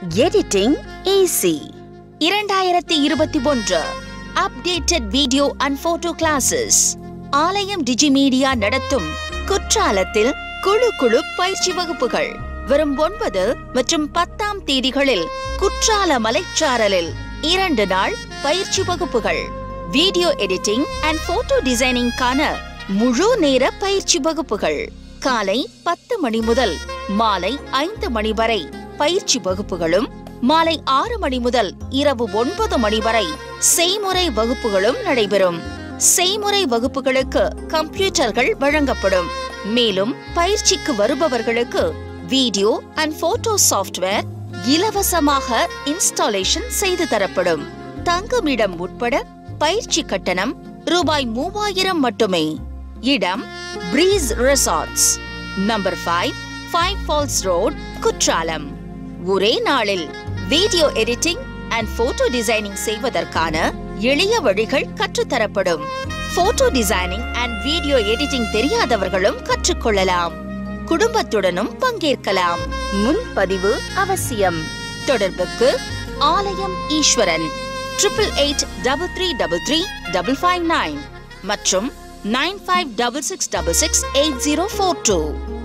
editing easy இரண்டாயிரத்தி இருபத்தி ஒன்று updated video and photo classes Aalayam Digimedia நடத்தும் குற்றாலத்தில் குழு குழு பயிற்சி வகுப்புகள் வரும் ஒன்பது மற்றும் பத்தாம் தேதிகளில் குற்றால மலைச்சாரலில் இரண்டு நாள் பயிற்சி வகுப்புகள் வீடியோ எடிட்டிங் அண்ட் போட்டோ டிசைனிங்கான முழு நேர பயிற்சி வகுப்புகள் காலை பத்து மணி முதல் மாலை ஐந்து மணி வரை பயிற்சி வகுப்புகளும் மாலை ஆறு மணி முதல் இரவு ஒன்பது மணி வரை செய்முறை வகுப்புகளும் நடைபெறும் செய்முறை வகுப்புகளுக்கு கம்ப்யூட்டர்கள் வழங்கப்படும் மேலும் பயிற்சிக்கு வருபவர்களுக்கு வீடியோ அண்ட் போட்டோ சாஃப்ட்வேர் இலவசமாக இன்ஸ்டாலேஷன் செய்து தரப்படும் தங்குமிடம் உட்பட பயிற்சி கட்டணம் ரூபாய் மூவாயிரம் மட்டுமே இடம் breeze resorts number five five falls road Courtallam ஒரே நாளில் video editing and photo designing செய்வதற்கான எளிய வழிகள் கற்றுத்தரப்படும் photo designing and video editing தெரியாதவர்களும் கற்றுக்கொள்ளலாம் குடும்பத்துடனும் பங்கேற்கலாம் முன்பதிவு அவசியம் தொடர்புக்கு Aalayam Eswaran triple eight double three double three double five nine மற்றும் nine five double six double six eight zero four two